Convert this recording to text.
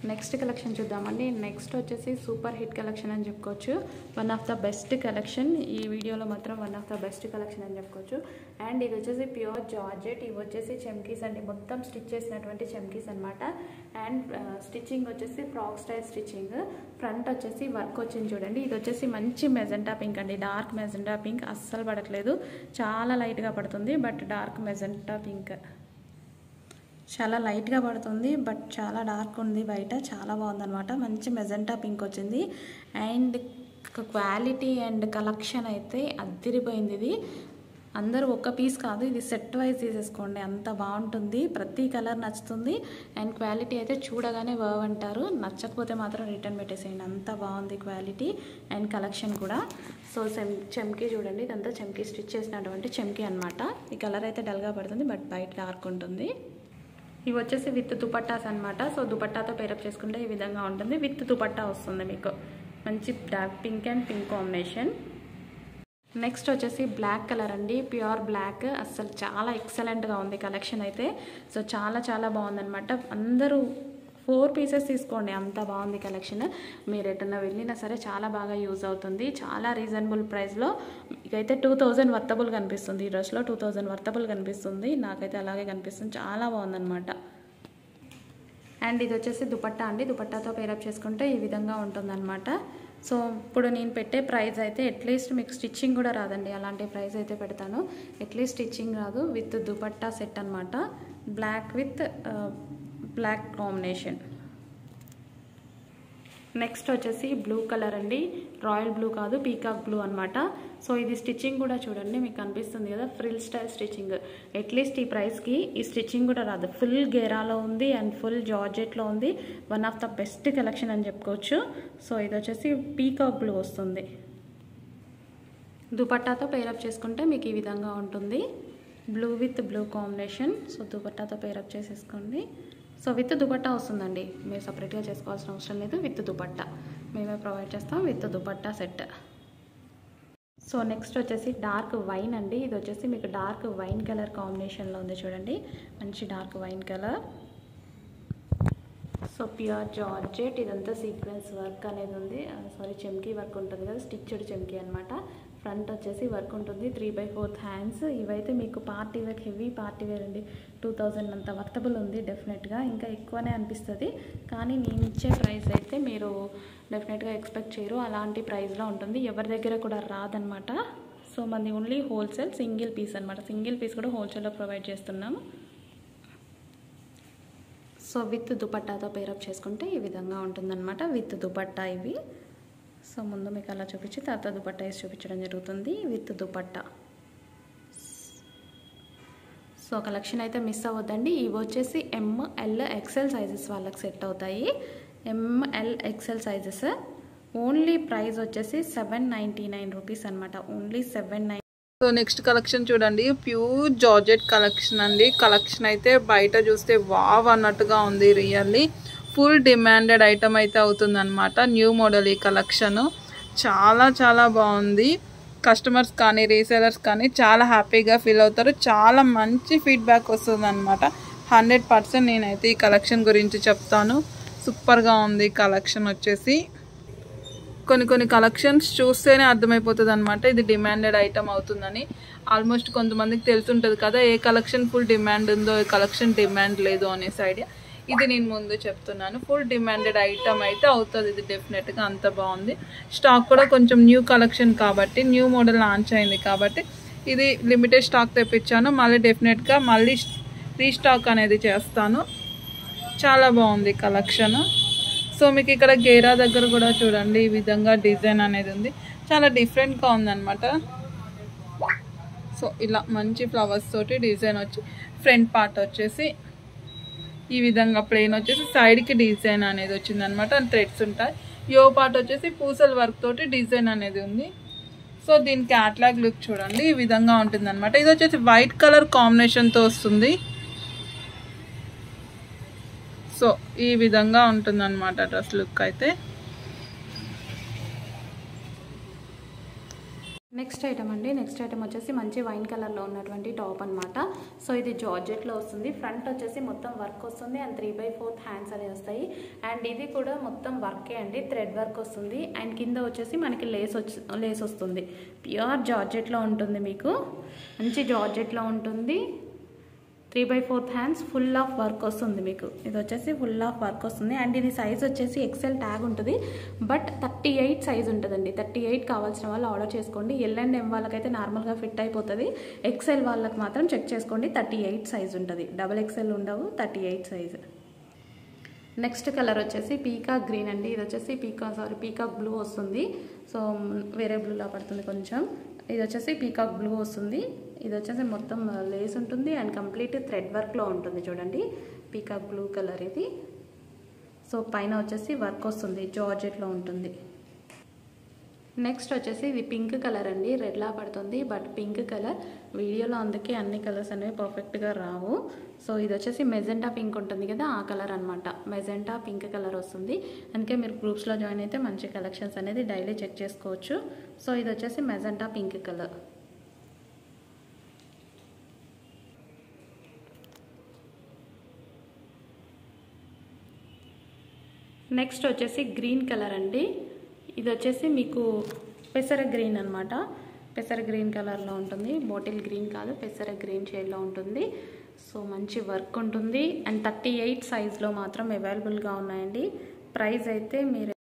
next collection చూద్దామండి next వచ్చేసి super hit collection అని చెప్పుకోవచ్చు one of the best collection ఈ వీడియోలో మాత్రం one of the best collection అని చెప్పుకోవచ్చు అండ్ ఇది వచ్చేసి ప్యూర్ జార్జెట్ ఇవి వచ్చేసి చెమ్కీస్ అండి మొత్తం స్టిచ్ చేసినటువంటి చెమ్కీస్ అనమాట అండ్ స్టిచ్చింగ్ వచ్చేసి ఫ్రాక్ స్టైల్ స్టిచ్చింగ్ ఫ్రంట్ వచ్చేసి వర్క్ వచ్చింది చూడండి ఇది వచ్చేసి మంచి మెజెంటా పింక్ అండి డార్క్ మెజెంటా పింక్ అస్సలు పడట్లేదు చాలా లైట్గా పడుతుంది బట్ డార్క్ మెజెంటా పింక్ చాలా లైట్గా పడుతుంది బట్ చాలా డార్క్ ఉంది బయట చాలా బాగుందన్నమాట మంచి మెజెంటా పింక్ వచ్చింది అండ్ క్వాలిటీ అండ్ కలెక్షన్ అయితే అద్దిరిపోయింది ఇది అందరూ ఒక్క పీస్ కాదు ఇది సెట్ వైజ్ తీసేసుకోండి అంత బాగుంటుంది ప్రతి కలర్ నచ్చుతుంది అండ్ క్వాలిటీ అయితే చూడగానే వర్వ్ అంటారు నచ్చకపోతే మాత్రం రిటర్న్ పెట్టేసేయండి అంత బాగుంది క్వాలిటీ అండ్ కలెక్షన్ కూడా సో సెమ్ చెమ్కీ చూడండి ఇదంతా చెమ్కీ స్టిచ్ చేసినటువంటి చెమ్కీ అనమాట ఈ కలర్ అయితే డల్గా పడుతుంది బట్ బయట డార్క్ ఉంటుంది ఇవి వచ్చేసి విత్ దుపట్టాస్ అనమాట సో దుపట్టాతో పేరప్ చేసుకుంటే ఈ విధంగా ఉంటుంది విత్ దుపట్టా వస్తుంది మీకు మంచి dark pink and pink combination next వచ్చేసి బ్లాక్ కలర్ అండి ప్యూర్ బ్లాక్ అస్సలు చాలా ఎక్సలెంట్గా ఉంది కలెక్షన్ అయితే సో చాలా చాలా బాగుందన్నమాట అందరూ ఫోర్ పీసెస్ తీసుకోండి అంత బాగుంది కలెక్షన్ మీరు ఎటన్నా వెళ్ళినా సరే చాలా బాగా యూజ్ అవుతుంది చాలా రీజనబుల్ ప్రైస్లో ఇకైతే టూ థౌజండ్ వర్తబుల్ కనిపిస్తుంది ఈ డ్రెస్లో టూ థౌజండ్ వర్తబుల్ కనిపిస్తుంది నాకైతే అలాగే కనిపిస్తుంది చాలా బాగుందన్నమాట అండ్ ఇది వచ్చేసి దుపట్టా అండి దుపట్టాతో పేరప్ చేసుకుంటే ఈ విధంగా ఉంటుందన్నమాట సో ఇప్పుడు నేను పెట్టే ప్రైస్ అయితే అట్లీస్ట్ మీకు స్టిచ్చింగ్ కూడా రాదండి అలాంటి ప్రైస్ అయితే పెడతాను అట్లీస్ట్ స్టిచ్చింగ్ రాదు విత్ దుపట్టా సెట్ అనమాట black with black combination next వచ్చేసి బ్లూ కలర్ అండి రాయల్ బ్లూ కాదు పీకాక్ బ్లూ అనమాట సో ఇది స్టిచ్చింగ్ కూడా చూడండి మీకు కనిపిస్తుంది కదా ఫ్రిల్ స్టైల్ స్టిచ్చింగ్ అట్లీస్ట్ ఈ ప్రైస్కి ఈ స్టిచ్చింగ్ కూడా రాదు ఫుల్ గేరాలో ఉంది అండ్ ఫుల్ జార్జెట్లో ఉంది one of the best collection అని చెప్పుకోవచ్చు సో ఇది వచ్చేసి పీకాక్ బ్లూ వస్తుంది దుపట్టాతో పేరప్ చేసుకుంటే మీకు ఈ విధంగా ఉంటుంది blue with blue combination so దుపట్టాతో పేరప్ చేసేసుకోండి సో విత్ దుపట్టా వస్తుందండి మీరు సపరేట్గా చేసుకోవాల్సిన అవసరం లేదు విత్ దుపట్టా మేమే ప్రొవైడ్ చేస్తాం with dupatta set so next వచ్చేసి డార్క్ వైన్ అండి ఇది వచ్చేసి మీకు డార్క్ వైన్ కలర్ కాంబినేషన్లో ఉంది చూడండి మంచి dark wine colour so pure georgette ఇదంతా సీక్వెన్స్ వర్క్ అనేది ఉంది సారీ చెమ్కీ వర్క్ ఉంటుంది కదా స్టిచ్డ్ చెమ్కీ అనమాట ఫ్రంట్ వచ్చేసి వర్క్ ఉంటుంది త్రీ బై ఫోర్త్ హ్యాండ్స్ ఇవైతే మీకు party wear heavy party wear అండి టూ థౌజండ్ అంత వర్తబుల్ ఉంది డెఫినెట్గా ఇంకా ఎక్కువనే అనిపిస్తుంది కానీ నేను ఇచ్చే ప్రైస్ అయితే మీరు డెఫినెట్గా ఎక్స్పెక్ట్ చేయరు అలాంటి ప్రైస్లో ఉంటుంది ఎవరి దగ్గర కూడా రాదనమాట సో మంది ఓన్లీ హోల్సేల్ సింగిల్ పీస్ అనమాట సింగిల్ పీస్ కూడా హోల్సేల్లో ప్రొవైడ్ చేస్తున్నాము సో విత్ దుపట్టాతో పేరప్ చేసుకుంటే ఈ విధంగా ఉంటుందన్నమాట విత్ దుపట్టా ఇవి సో ముందు మీకు అలా చూపించి తర్వాత దుపట్టా వేసి చూపించడం జరుగుతుంది విత్ దుపట్టా సో కలెక్షన్ అయితే మిస్ అవ్వద్దండి ఇవి వచ్చేసి ఎంఎల్ ఎక్సెల్ సైజెస్ వాళ్ళకి సెట్ అవుతాయి ML XL sizes only price వచ్చేసి సెవెన్ నైంటీ నైన్ రూపీస్ అనమాట only seven nine so next collection చూడండి ప్యూర్ జార్జెట్ కలెక్షన్ అండి కలెక్షన్ అయితే బయట చూస్తే వావ్ అన్నట్టుగా ఉంది రియల్లీ ఫుల్ డిమాండెడ్ ఐటమ్ అయితే అవుతుంది అనమాట న్యూ మోడల్ ఈ కలెక్షన్ చాలా చాలా బాగుంది కస్టమర్స్ కానీ రీసేలర్స్ కానీ చాలా హ్యాపీగా ఫీల్ అవుతారు చాలా మంచి ఫీడ్బ్యాక్ వస్తుంది అనమాట హండ్రెడ్ పర్సెంట్ నేనైతే ఈ కలెక్షన్ గురించి చెప్తాను సూపర్గా ఉంది కలెక్షన్ వచ్చేసి కొన్ని కొన్ని కలెక్షన్స్ చూస్తేనే అర్థమైపోతుంది అనమాట ఇది డిమాండెడ్ ఐటమ్ అవుతుందని ఆల్మోస్ట్ కొంతమందికి తెలుసుంటుంది కదా ఏ కలెక్షన్ ఫుల్ డిమాండ్ ఉందో ఏ కలెక్షన్ డిమాండ్ లేదు అనేసి ఐడియా ఇది నేను ముందు చెప్తున్నాను ఫుల్ డిమాండెడ్ ఐటమ్ అయితే అవుతుంది ఇది డెఫినెట్గా అంత బాగుంది స్టాక్ కూడా కొంచెం న్యూ కలెక్షన్ కాబట్టి న్యూ మోడల్ లాంచ్ అయింది కాబట్టి ఇది లిమిటెడ్ స్టాక్ తెప్పించాను మళ్ళీ డెఫినెట్గా మళ్ళీ రీస్టాక్ అనేది చేస్తాను చాలా బాగుంది కలెక్షన్ సో మీకు ఇక్కడ గేరా దగ్గర కూడా చూడండి ఈ విధంగా డిజైన్ అనేది ఉంది చాలా డిఫరెంట్గా ఉందన్నమాట సో ఇలా మంచి ఫ్లవర్స్ తోటి డిజైన్ వచ్చి ఫ్రంట్ పార్ట్ వచ్చేసి ఈ విధంగా ప్లెయిన్ వచ్చేసి సైడ్కి డిజైన్ అనేది వచ్చిందనమాట థ్రెడ్స్ ఉంటాయి యో పార్ట్ వచ్చేసి పూసల వర్క్ తోటి డిజైన్ అనేది ఉంది సో దీని క్యాట్లాగ్ లుక్ చూడండి ఈ విధంగా ఉంటుంది అనమాట ఇది వచ్చేసి వైట్ కలర్ కాంబినేషన్తో వస్తుంది సో ఈ విధంగా ఉంటుందన్నమాట డ్రెస్ లుక్ అయితే నెక్స్ట్ ఐటమ్ అండి నెక్స్ట్ ఐటమ్ వచ్చేసి మంచి వైన్ కలర్లో ఉన్నటువంటి టాప్ అనమాట సో ఇది జార్జెట్లో వస్తుంది ఫ్రంట్ వచ్చేసి మొత్తం వర్క్ వస్తుంది and three by fourth hands అనేవి వస్తాయి అండ్ ఇది కూడా మొత్తం వర్కే అండి థ్రెడ్ వర్క్ వస్తుంది అండ్ కింద వచ్చేసి మనకి లేస్ వచ్చి లేస్ వస్తుంది ప్యూర్ జార్జెట్లో ఉంటుంది మీకు మంచి జార్జెట్లో ఉంటుంది three by fourth hands full of work వస్తుంది మీకు ఇది వచ్చేసి ఫుల్ ఆఫ్ వర్క్ వస్తుంది అండ్ ఇది సైజ్ వచ్చేసి ఎక్సెల్ ట్యాగ్ ఉంటుంది బట్ థర్టీ ఎయిట్ సైజ్ ఉంటుందండి థర్టీ ఎయిట్ కావాల్సిన వాళ్ళు ఆర్డర్ చేసుకోండి ఎల్ అండ్ ఎం వాళ్ళకైతే నార్మల్గా ఫిట్ అయిపోతుంది ఎక్సెల్ వాళ్ళకి మాత్రం చెక్ చేసుకోండి థర్టీ ఎయిట్ సైజ్ ఉంటుంది డబల్ ఎక్సెల్ ఉండవు thirty eight size next colour వచ్చేసి పీకాక్ గ్రీన్ అండి ఇది వచ్చేసి పీకా సారీ పీకాక్ బ్లూ వస్తుంది సో వేరే బ్లూలా పడుతుంది కొంచెం ఇది వచ్చేసి పీకాక్ బ్లూ వస్తుంది ఇది వచ్చేసి మొత్తం లేస్ ఉంటుంది అండ్ కంప్లీట్ థ్రెడ్ వర్క్లో ఉంటుంది చూడండి పీకాక్ బ్లూ కలర్ ఇది సో పైన వచ్చేసి వర్క్ వస్తుంది జార్జెట్లో ఉంటుంది నెక్స్ట్ వచ్చేసి ఇది పింక్ కలర్ అండి రెడ్లా పడుతుంది బట్ పింక్ కలర్ వీడియోలో అందుకే అన్ని కలర్స్ అనేవి పర్ఫెక్ట్గా రావు సో ఇది వచ్చేసి మెజెంటా పింక్ ఉంటుంది కదా ఆ కలర్ అనమాట మెజెంటా పింక్ కలర్ వస్తుంది అందుకే మీరు గ్రూప్స్లో జాయిన్ అయితే మంచి కలెక్షన్స్ అనేది డైలీ చెక్ చేసుకోవచ్చు సో ఇది వచ్చేసి మెజెంటా పింక్ కలర్ నెక్స్ట్ వచ్చేసి గ్రీన్ కలర్ అండి ఇది వచ్చేసి మీకు పెసర గ్రీన్ అనమాట పెసర గ్రీన్ కలర్లో ఉంటుంది బాటిల్ గ్రీన్ కాదు పెసర గ్రీన్ షేడ్లో ఉంటుంది సో మంచి వర్క్ ఉంటుంది అండ్ థర్టీ ఎయిట్ సైజ్లో మాత్రం అవైలబుల్గా ఉన్నాయండి ప్రైస్ అయితే మీరు